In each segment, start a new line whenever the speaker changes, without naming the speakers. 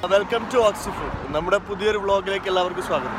welcome to ഓക്സിഫുഡ് നമ്മുടെ പുതിയൊരു വ്ളോഗിലേക്ക് എല്ലാവർക്കും സ്വാഗതം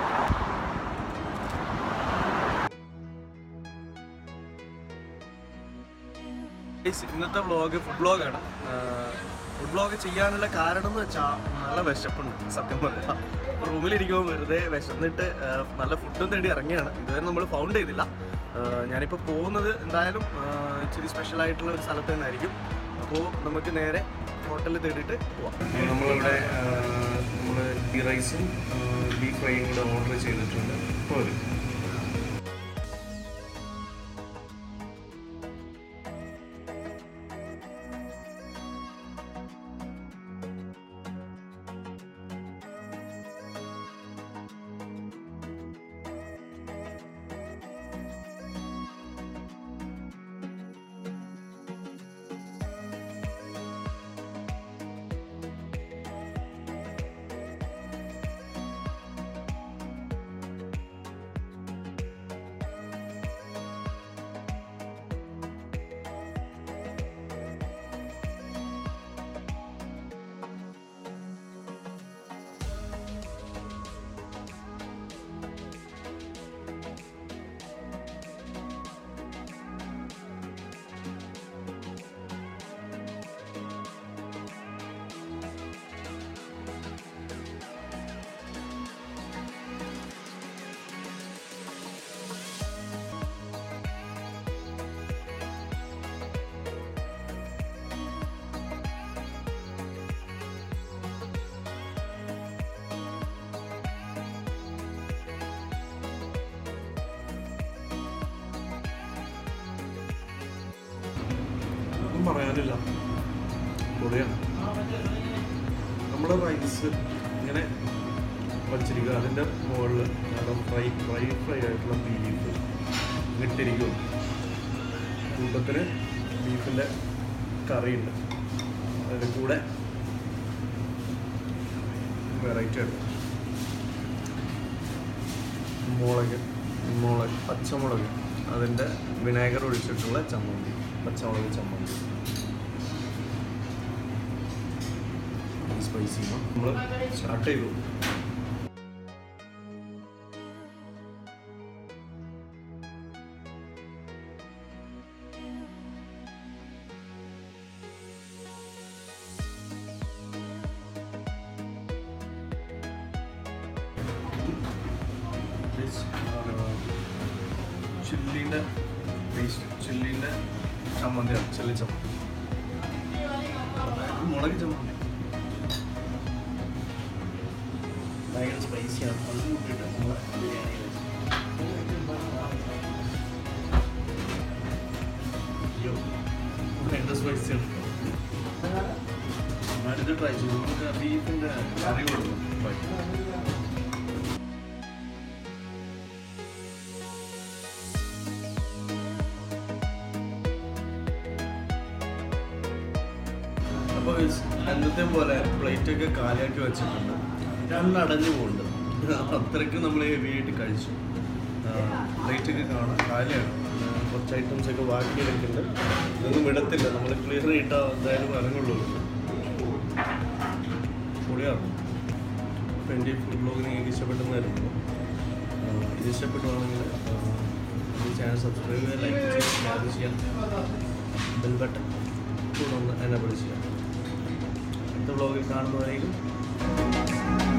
Guys, ഇന്നത്തെ വ്ളോഗ് ഫുഡ് വ്ളോഗാണ് ഫുഡ് വ്ളോഗ് ചെയ്യാനുള്ള കാരണം എന്ന് വെച്ചാൽ നല്ല വിശപ്പുണ്ട് സത്യം പറയാം റൂമിലിരിക്കുമ്പോൾ വെറുതെ വിശന്നിട്ട് ആ, നല്ല ഫുഡും തേടി ഇറങ്ങിയാണ് ഇതുവരെ നമ്മൾ ഫൗണ്ട് ചെയ്തില്ല ആ, ഞാനിപ്പോൾ പോകുന്നത് എന്തായാലും ആ, ഇച്ചിരി സ്പെഷ്യൽ ആയിട്ടുള്ള ഒരു സ്ഥലത്ത് തന്നെ ആയിരിക്കും അപ്പോൾ നമുക്ക് നേരെ ഹോട്ടലിൽ തേടിയിട്ട് പോവാം
നമ്മളിവിടെ നമ്മൾ ഗീ റൈസും ബീഫ് ഫ്രൈയും കൂടെ ഓർഡർ ചെയ്തിട്ടുണ്ട് ഇപ്പോൾ വരും ഒന്നും പറയാനില്ല പൊളിയാണ് നമ്മുടെ റൈസ് ഇങ്ങനെ വച്ചിരിക്കുക അതിൻ്റെ മുകളിൽ നല്ല ഫ്രൈ ഫ്രൈ ഫ്രൈ ആയിട്ടുള്ള ബീഫ് ഇട്ടിരിക്കും കൂട്ടത്തിന് ബീഫിൻ്റെ കറിയുണ്ട് അതിൻ്റെ കൂടെ വെറൈറ്റി ആയിട്ട് മുളക് മുളക് പച്ചമുളക് അതിൻ്റെ വിനാഗർ ഒഴിച്ചിട്ടുള്ള ചമ്മന്തി പച്ചമുളക് ചമ്മന്തി സ്പൈസി നമ്മൾ സ്റ്റാർട്ട് ചെയ്തു ചില്ലിൻ്റെ പേസ്റ്റ് ചില്ലിൻ്റെ ചമ്മന്തിയാണ് ചില്ലി ചമ്മന്തി മുളക് ചമ്മന്തി ഭയങ്കര സ്പൈസിയാണ് അത് കൂട്ടിയിട്ട് നമ്മൾ ബിരിയാണി അയ്യോ ഭയങ്കര സ്പൈസിയാണ് ഞാനിത് ട്രൈ ചെയ്തു നമുക്ക് ബീഫിൻ്റെ കറി കൊടുക്കും അപ്പോൾ എന്നത്തെ പോലെ പ്ലേറ്റ് ഒക്കെ കാലിയാക്കി വെച്ചിട്ടുണ്ട് നല്ല അടഞ്ഞു പോകുന്നുണ്ട് അത്രയ്ക്ക് നമ്മൾ ഹെവി ആയിട്ട് കഴിച്ചു പ്ലേറ്റ് ഒക്കെ കാണാം കാലിയാണ് ആ, കുറച്ച് ഐറ്റംസ് ഒക്കെ ബാക്കി എടുക്കുന്നുണ്ട് ഇതൊന്നും വിടത്തില്ല നമ്മൾ ക്ലിയർ ചെയ്തിട്ടാ എന്തായാലും ഇറങ്ങുള്ളൂ പൊളിയാണ് അപ്പോൾ എൻ്റെ ഫുഡ് ബ്ലോഗ് നിങ്ങൾക്ക് ഇഷ്ടപ്പെട്ടെന്നായിരുന്നു ഇത് ഇഷ്ടപ്പെടുവാണെങ്കിൽ ഈ ചാനൽ സബ്സ്ക്രൈബ് ചെയ്യുക ലൈക്ക് ചെയ്യുക ഷെയർ ചെയ്യാം ബെൽ ബട്ടൺ കൂടെ ഒന്ന് എന്നെ ചെയ്യാം അടുത്ത വ്ളോഗിൽ കാണുന്നതായിരിക്കും